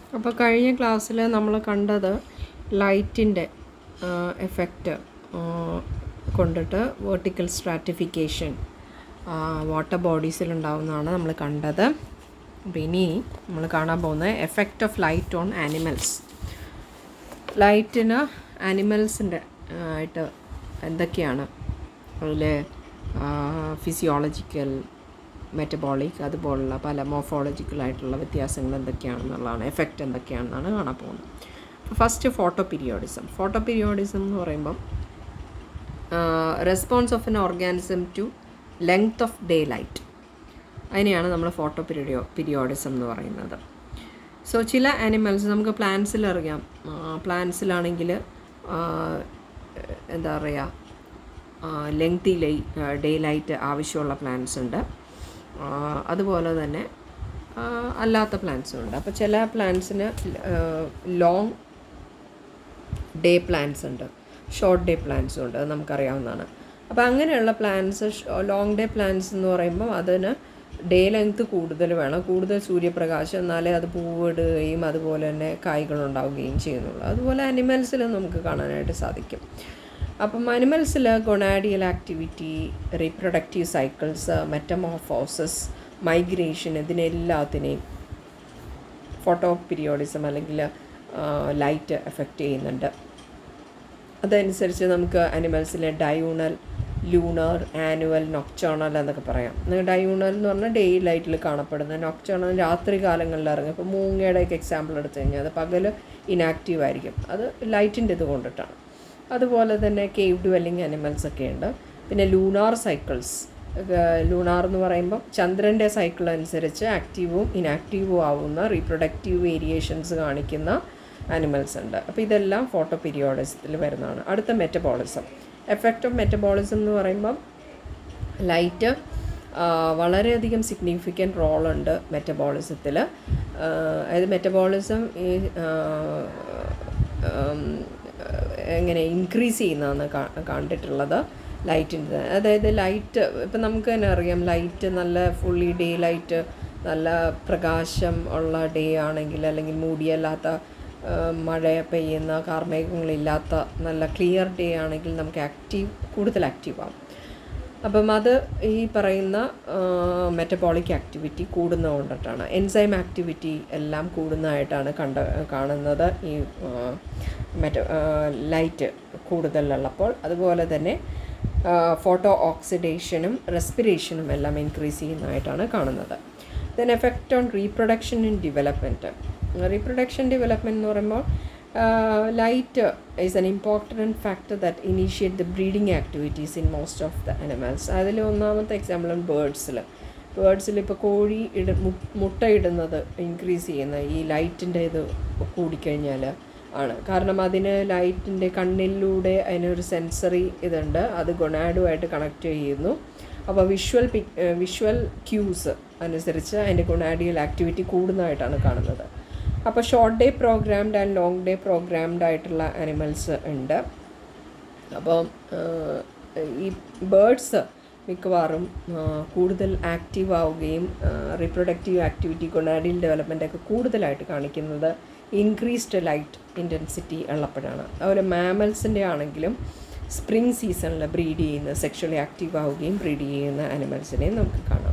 അപ്പോൾ കഴിഞ്ഞ ക്ലാസ്സിൽ നമ്മൾ കണ്ടത് ലൈറ്റിൻ്റെ എഫക്റ്റ് കൊണ്ടിട്ട് വേർട്ടിക്കൽ സ്ട്രാറ്റിഫിക്കേഷൻ വാട്ടർ ബോഡീസിലുണ്ടാവുന്നതാണ് നമ്മൾ കണ്ടത് അപ്പോൾ ഇനി നമ്മൾ കാണാൻ പോകുന്നത് effect of light on animals ലൈറ്റിന് ആനിമൽസിൻ്റെ ആയിട്ട് എന്തൊക്കെയാണ് അതിൽ ഫിസിയോളജിക്കൽ മെറ്റബോളിക് അതുപോലുള്ള പല മോഫോളജിക്കൽ ആയിട്ടുള്ള വ്യത്യാസങ്ങൾ എന്തൊക്കെയാണെന്നുള്ളതാണ് എഫക്റ്റ് എന്തൊക്കെയാണെന്നാണ് കാണാൻ പോകുന്നത് first photo periodism photo periodism എന്ന് പറയുമ്പം response of an organism to length of day light അതിനെയാണ് നമ്മൾ ഫോട്ടോ പീരിയോ പീരിയോഡിസം എന്ന് പറയുന്നത് സോ ചില ആനിമൽസ് നമുക്ക് പ്ലാന്റ്സിൽ അറിയാം പ്ലാന്റ്സിലാണെങ്കിൽ എന്താ പറയുക ലെങ്തി ലൈ ഡേ ലൈറ്റ് ആവശ്യമുള്ള പ്ലാന്റ്സ് ഉണ്ട് അതുപോലെ തന്നെ അല്ലാത്ത പ്ലാന്റ്സും ഉണ്ട് അപ്പോൾ ചില പ്ലാന്റ്സിന് ലോങ് ഡേ പ്ലാന്റ്സ് ഉണ്ട് ഷോർട്ട് ഡേ പ്ലാന്റ്സും ഉണ്ട് അത് നമുക്കറിയാവുന്നതാണ് അപ്പോൾ അങ്ങനെയുള്ള പ്ലാന്റ്സ് ലോങ് ഡേ പ്ലാന്റ്സ് എന്ന് പറയുമ്പോൾ അതിന് ഡേ ലെങ്ത് കൂടുതൽ വേണം കൂടുതൽ സൂര്യപ്രകാശം എന്നാലേ അത് പൂവിടുകയും അതുപോലെ തന്നെ കായ്കൾ ഉണ്ടാവുകയും ചെയ്യുന്നുള്ളൂ അതുപോലെ അനിമൽസിൽ നമുക്ക് കാണാനായിട്ട് സാധിക്കും അപ്പം അനിമൽസിൽ gonadial activity reproductive cycles metamorphoses migration ഇതിനെല്ലാത്തിനെയും ഫോട്ടോ പീരിയോഡിസം അല്ലെങ്കിൽ ലൈറ്റ് എഫക്റ്റ് ചെയ്യുന്നുണ്ട് അതനുസരിച്ച് നമുക്ക് അനിമൽസിലെ ഡയൂണൽ ലൂണർ ആനുവൽ നൊക്ചേണൽ എന്നൊക്കെ പറയാം ഡയൂണൽ എന്ന് പറഞ്ഞാൽ ഡേ ലൈറ്റിൽ കാണപ്പെടുന്ന നൊക്ചേണൽ രാത്രി കാലങ്ങളിൽ ഇറങ്ങും ഇപ്പോൾ മൂങ്ങയുടെയൊക്കെ എക്സാമ്പിൾ എടുത്തു കഴിഞ്ഞാൽ അത് പകൽ ഇനാക്റ്റീവ് ആയിരിക്കും അത് ലൈറ്റിൻ്റെ ഇത് കൊണ്ടിട്ടാണ് അതുപോലെ തന്നെ കേവ് ഡ്വെല്ലിങ് അനിമൽസ് ഒക്കെ ഉണ്ട് പിന്നെ ലൂണാർ സൈക്കിൾസ് ലൂണാർ എന്ന് പറയുമ്പോൾ ചന്ദ്രൻ്റെ സൈക്കിൾ അനുസരിച്ച് ആക്റ്റീവും ഇനാക്റ്റീവും ആവുന്ന റീപ്രൊഡക്റ്റീവ് വേരിയേഷൻസ് കാണിക്കുന്ന ആനിമൽസ് ഉണ്ട് അപ്പോൾ ഇതെല്ലാം ഫോട്ടോ പീരിയോഡിസത്തിൽ വരുന്നതാണ് അടുത്ത മെറ്റബോളിസം എഫക്റ്റ് ഓഫ് മെറ്റബോളിസം എന്ന് പറയുമ്പം ലൈറ്റ് വളരെയധികം സിഗ്നിഫിക്കൻറ്റ് റോളുണ്ട് മെറ്റബോളിസത്തിൽ അതായത് മെറ്റബോളിസം ഈ എങ്ങനെ ഇൻക്രീസ് ചെയ്യുന്നതാണ് കണ്ടിട്ടുള്ളത് ലൈറ്റിൻ്റെ അതായത് ലൈറ്റ് ഇപ്പം നമുക്ക് തന്നെ അറിയാം ലൈറ്റ് നല്ല ഫുള്ളി ഡേ ലൈറ്റ് നല്ല പ്രകാശം ഉള്ള ഡേ ആണെങ്കിൽ അല്ലെങ്കിൽ മൂടിയല്ലാത്ത മഴ പെയ്യുന്ന കാർമേഘങ്ങളില്ലാത്ത നല്ല ക്ലിയർ ഡേ ആണെങ്കിൽ നമുക്ക് ആക്റ്റീവ് കൂടുതൽ ആക്റ്റീവ് ആവും അപ്പം അത് ഈ പറയുന്ന മെറ്റബോളിക് ആക്ടിവിറ്റി കൂടുന്നതുകൊണ്ടിട്ടാണ് എൻസൈം ആക്ടിവിറ്റി എല്ലാം കൂടുന്നതായിട്ടാണ് കണ്ട കാണുന്നത് ഈ മെറ്റ ലൈറ്റ് കൂടുതലുള്ളപ്പോൾ അതുപോലെ തന്നെ ഫോട്ടോ ഓക്സിഡേഷനും റെസ്പിറേഷനും എല്ലാം ഇൻക്രീസ് ചെയ്യുന്നതായിട്ടാണ് കാണുന്നത് then effect on reproduction in development reproduction development എന്ന് പറയുമ്പോൾ light is an important factor that initiate the breeding activities in most of the animals അതിൽ ഒന്നാമത്തെ എക്സാമ്പിൾ ബേർഡ്സിൽ ബേർഡ്സിൽ ഇപ്പോൾ കോഴി ഇട മുട്ട ഇടുന്നത് ഇൻക്രീസ് ചെയ്യുന്ന ഈ ലൈറ്റിൻ്റെ ഇത് കൂടിക്കഴിഞ്ഞാൽ ആണ് കാരണം അതിന് ലൈറ്റിൻ്റെ കണ്ണിലൂടെ അതിനൊരു സെൻസറി ഇതുണ്ട് അത് ഗൊണാഡുമായിട്ട് കണക്ട് ചെയ്യുന്നു അപ്പോൾ വിഷ്വൽ പിക് വിഷ്വൽ ക്യൂസ് അനുസരിച്ച് അതിൻ്റെ ഗൊണാഡിയൽ ആക്ടിവിറ്റി കൂടുന്നതായിട്ടാണ് കാണുന്നത് അപ്പോൾ short day programmed and long day programmed ആയിട്ടുള്ള അനിമൽസ് ഉണ്ട് അപ്പോൾ ഈ ബേർഡ്സ് മിക്കവാറും കൂടുതൽ ആക്റ്റീവ് ആവുകയും റീപ്രൊഡക്റ്റീവ് ആക്ടിവിറ്റി കൊണാഡിയൽ ഡെവലപ്മെൻ്റ് ഒക്കെ കൂടുതലായിട്ട് കാണിക്കുന്നത് ഇൻക്രീസ്ഡ് ലൈറ്റ് ഇൻറ്റൻസിറ്റി ഉള്ളപ്പോഴാണ് അതുപോലെ മാമൽസിൻ്റെ ആണെങ്കിലും സ്പ്രിങ് സീസണിൽ ബ്രീഡ് ചെയ്യുന്ന സെക്ഷലി ആക്റ്റീവ് ആവുകയും ബ്രീഡ് ചെയ്യുന്ന അനിമൽസിനെയും നമുക്ക് കാണാം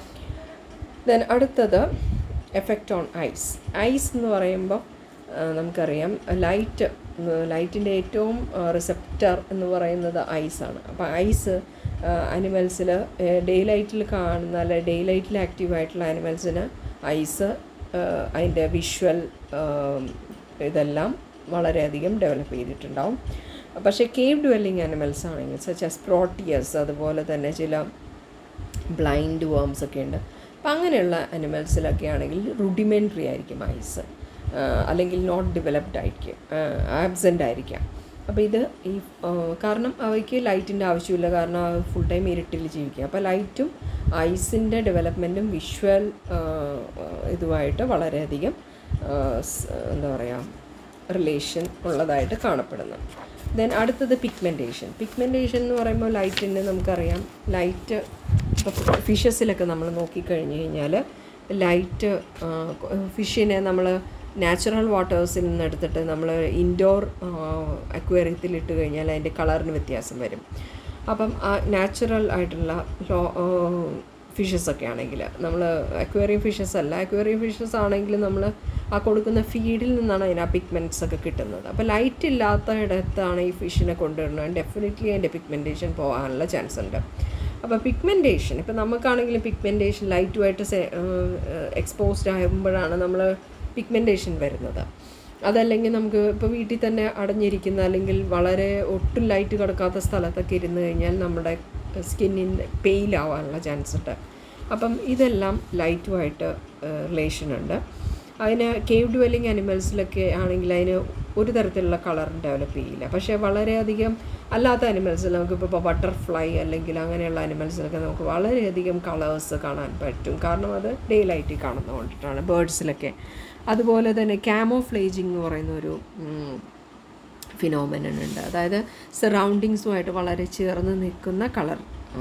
ദെൻ അടുത്തത് എഫക്റ്റ് ഓൺ ഐസ് ഐസ് എന്ന് പറയുമ്പോൾ നമുക്കറിയാം ലൈറ്റ് ലൈറ്റിൻ്റെ ഏറ്റവും റിസപ്റ്റർ എന്ന് പറയുന്നത് ഐസാണ് അപ്പോൾ ഐസ് അനിമൽസിൽ ഡേ ലൈറ്റിൽ കാണുന്ന അല്ലെ ഡേ ലൈറ്റിൽ ആക്റ്റീവ് ആയിട്ടുള്ള ആനിമൽസിന് ഐസ് അതിൻ്റെ വിഷ്വൽ ഇതെല്ലാം വളരെയധികം ഡെവലപ്പ് ചെയ്തിട്ടുണ്ടാവും പക്ഷേ കേവ് ഡ്വെല്ലിങ് ആനിമൽസ് ആണെങ്കിൽ സച്ച് ആസ് പ്രോട്ടിയസ് അതുപോലെ തന്നെ ചില ബ്ലൈൻഡ് വേംസ് ഒക്കെ ഉണ്ട് അപ്പം അങ്ങനെയുള്ള അനിമൽസിലൊക്കെ ആണെങ്കിൽ റുഡിമെൻ്ററി ആയിരിക്കും ഐസ് അല്ലെങ്കിൽ നോട്ട് ഡെവലപ്ഡ് ആയിരിക്കും ആബ്സെൻ്റ് ആയിരിക്കാം അപ്പോൾ ഇത് ഈ കാരണം അവയ്ക്ക് ലൈറ്റിൻ്റെ ആവശ്യമില്ല കാരണം ഫുൾ ടൈം ഇരുട്ടിൽ ജീവിക്കുക അപ്പോൾ ലൈറ്റും ഐസിൻ്റെ ഡെവലപ്മെൻറ്റും വിഷ്വൽ ഇതുമായിട്ട് വളരെയധികം എന്താ പറയുക റിലേഷൻ ഉള്ളതായിട്ട് കാണപ്പെടുന്നു ദെൻ അടുത്തത് പിഗ്മെൻറ്റേഷൻ പിഗ്മെൻറ്റേഷൻ എന്ന് പറയുമ്പോൾ ലൈറ്റിന് നമുക്കറിയാം ലൈറ്റ് ഇപ്പോൾ ഫിഷസിലൊക്കെ നമ്മൾ നോക്കിക്കഴിഞ്ഞ് കഴിഞ്ഞാൽ ലൈറ്റ് ഫിഷിനെ നമ്മൾ നാച്ചുറൽ വാട്ടേഴ്സിൽ നിന്ന് എടുത്തിട്ട് നമ്മൾ ഇൻഡോർ അക്വേറിയത്തിൽ ഇട്ട് കഴിഞ്ഞാൽ അതിൻ്റെ കളറിന് വ്യത്യാസം വരും അപ്പം ആ നാച്ചുറൽ ആയിട്ടുള്ള ലോ ഫിഷസ് ഒക്കെ ആണെങ്കിൽ നമ്മൾ അക്വേറിയം ഫിഷസ് അല്ല അക്വേറിയം ഫിഷസ് ആണെങ്കിൽ നമ്മൾ ആ കൊടുക്കുന്ന ഫീഡിൽ നിന്നാണ് അതിന് ആ പിഗ്മെൻറ്റ്സ് ഒക്കെ കിട്ടുന്നത് അപ്പോൾ ലൈറ്റ് ഇല്ലാത്ത ഇടത്താണ് ഈ ഫിഷിനെ കൊണ്ടുവരുന്നത് ഡെഫിനറ്റ്ലി അതിൻ്റെ പിഗ്മെൻറ്റേഷൻ പോകാനുള്ള ചാൻസ് ഉണ്ട് അപ്പോൾ പിഗ്മെൻറ്റേഷൻ ഇപ്പോൾ നമുക്കാണെങ്കിലും പിഗ്മെൻറ്റേഷൻ ലൈറ്റുമായിട്ട് എക്സ്പോസ്ഡ് ആകുമ്പോഴാണ് നമ്മൾ പിഗ്മെൻറ്റേഷൻ വരുന്നത് അതല്ലെങ്കിൽ നമുക്ക് ഇപ്പോൾ വീട്ടിൽ തന്നെ അടഞ്ഞിരിക്കുന്ന അല്ലെങ്കിൽ വളരെ ഒട്ടും ലൈറ്റ് കിടക്കാത്ത സ്ഥലത്തൊക്കെ ഇരുന്ന് കഴിഞ്ഞാൽ നമ്മുടെ സ്കിന്നിൻ്റെ പെയിലാവാനുള്ള ചാൻസ് ഉണ്ട് അപ്പം ഇതെല്ലാം ലൈറ്റുമായിട്ട് റിലേഷൻ ഉണ്ട് അതിന് കേവ് ഡ്വെല്ലിങ് അനിമൽസിലൊക്കെ ആണെങ്കിൽ അതിന് ഒരു തരത്തിലുള്ള കളർ ഡെവലപ്പ് ചെയ്യില്ല പക്ഷേ വളരെയധികം അല്ലാത്ത അനിമൽസിൽ നമുക്കിപ്പോൾ ഇപ്പോൾ ബട്ടർഫ്ലൈ അല്ലെങ്കിൽ അങ്ങനെയുള്ള അനിമൽസിലൊക്കെ നമുക്ക് വളരെയധികം കളേഴ്സ് കാണാൻ പറ്റും കാരണം അത് ഡേ ലൈറ്റിൽ കാണുന്നതുകൊണ്ടിട്ടാണ് ബേർഡ്സിലൊക്കെ അതുപോലെ തന്നെ ക്യാമോഫ്ലേജിങ് എന്ന് പറയുന്ന ഒരു ഫിനോമിനൻ ഉണ്ട് അതായത് സറൗണ്ടിങ്സുമായിട്ട് വളരെ ചേർന്ന് നിൽക്കുന്ന കളർ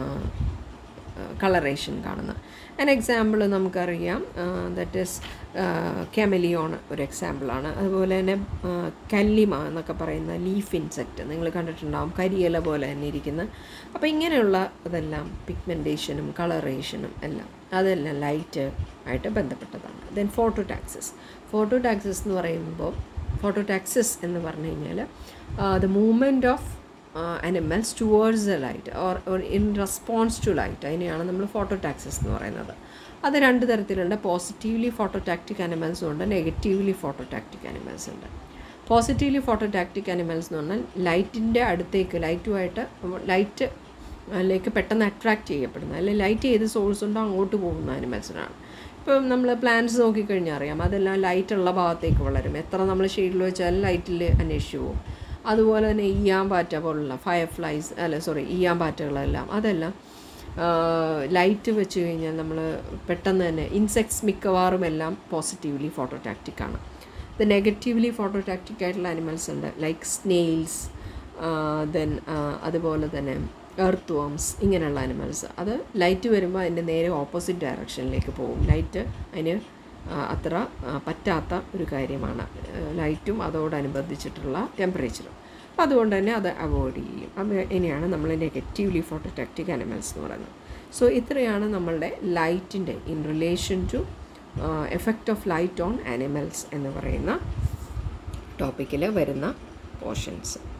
കളറേഷൻ കാണുന്ന ആൻ എക്സാമ്പിൾ നമുക്കറിയാം ദറ്റ് ഈസ് കെമലിയോൺ ഒരു എക്സാമ്പിളാണ് അതുപോലെ തന്നെ കല്ലിമ എന്നൊക്കെ പറയുന്ന ലീഫ് ഇൻസെക്റ്റ് നിങ്ങൾ കണ്ടിട്ടുണ്ടാവും കരിയില പോലെ തന്നെ ഇരിക്കുന്ന അപ്പോൾ ഇങ്ങനെയുള്ള ഇതെല്ലാം പിഗ്മെൻറ്റേഷനും കളറേഷനും എല്ലാം അതെല്ലാം ലൈറ്റ് ആയിട്ട് ബന്ധപ്പെട്ടതാണ് ദെൻ ഫോട്ടോടാക്സിസ് ഫോട്ടോടാക്സിസ് എന്ന് പറയുമ്പോൾ ഫോട്ടോടാക്സിസ് എന്ന് പറഞ്ഞു കഴിഞ്ഞാൽ the movement of animals towards the light or or in response to light അതിനെയാണ് നമ്മൾ ഫോട്ടോടാക്സിസ് എന്ന് പറയുന്നത് അത് രണ്ട് തരത്തിലുണ്ട് പോസിറ്റീവ്ലി ഫോട്ടോടാക്റ്റിക് അനിമൽസും ഉണ്ട് നെഗറ്റീവ്ലി ഫോട്ടോടാക്റ്റിക് അനിമൽസ് ഉണ്ട് പോസിറ്റീവ്ലി ഫോട്ടോടാക്റ്റിക് അനിമൽസ് എന്ന് പറഞ്ഞാൽ ലൈറ്റിൻ്റെ അടുത്തേക്ക് ലൈറ്റുമായിട്ട് ലൈറ്റ് അതിലേക്ക് പെട്ടെന്ന് അട്രാക്റ്റ് ചെയ്യപ്പെടുന്ന അല്ലെങ്കിൽ ലൈറ്റ് ഏത് സോഴ്സ് ഉണ്ടോ അങ്ങോട്ട് പോകുന്ന അനിമൽസിനാണ് ഇപ്പം നമ്മൾ പ്ലാന്റ്സ് നോക്കിക്കഴിഞ്ഞാൽ അറിയാം അതെല്ലാം ലൈറ്റുള്ള ഭാഗത്തേക്ക് വളരും എത്ര നമ്മൾ ഷെയ്ഡിൽ വെച്ചാലും ലൈറ്റിൽ അന്വേഷിച്ചു പോകും അതുപോലെ തന്നെ ഈയാമ്പാറ്റ പോലുള്ള ഫയർ ഫ്ലൈസ് അല്ല സോറി ഈയാമ്പാറ്റകളെല്ലാം അതെല്ലാം ലൈറ്റ് വെച്ച് കഴിഞ്ഞാൽ നമ്മൾ പെട്ടെന്ന് തന്നെ ഇൻസെക്ട്സ് മിക്കവാറും എല്ലാം പോസിറ്റീവ്ലി ഫോട്ടോടാക്റ്റിക് ആണ് ഇത് നെഗറ്റീവ്ലി ഫോട്ടോടാക്റ്റിക് ആയിട്ടുള്ള അനിമൽസ് ഉണ്ട് ലൈക്ക് സ്നെയിൽസ് ദെൻ അതുപോലെ തന്നെ എർത്ത് വോംസ് ഇങ്ങനെയുള്ള അനിമൽസ് അത് ലൈറ്റ് വരുമ്പോൾ അതിൻ്റെ നേരെ ഓപ്പോസിറ്റ് ഡയറക്ഷനിലേക്ക് പോകും ലൈറ്റ് അതിന് അത്ര പറ്റാത്ത ഒരു കാര്യമാണ് ലൈറ്റും അതോടനുബന്ധിച്ചിട്ടുള്ള ടെമ്പറേച്ചറും അപ്പോൾ അതുകൊണ്ട് തന്നെ അത് അവോയ്ഡ് ചെയ്യും അത് ഇനിയാണ് നമ്മൾ നെഗറ്റീവ്ലി ഫോട്ടോടാക്റ്റിക് അനിമൽസ് എന്ന് പറയുന്നത് സോ ഇത്രയാണ് നമ്മളുടെ ലൈറ്റിൻ്റെ in relation to effect of light on animals എന്ന് പറയുന്ന ടോപ്പിക്കിൽ വരുന്ന പോർഷൻസ്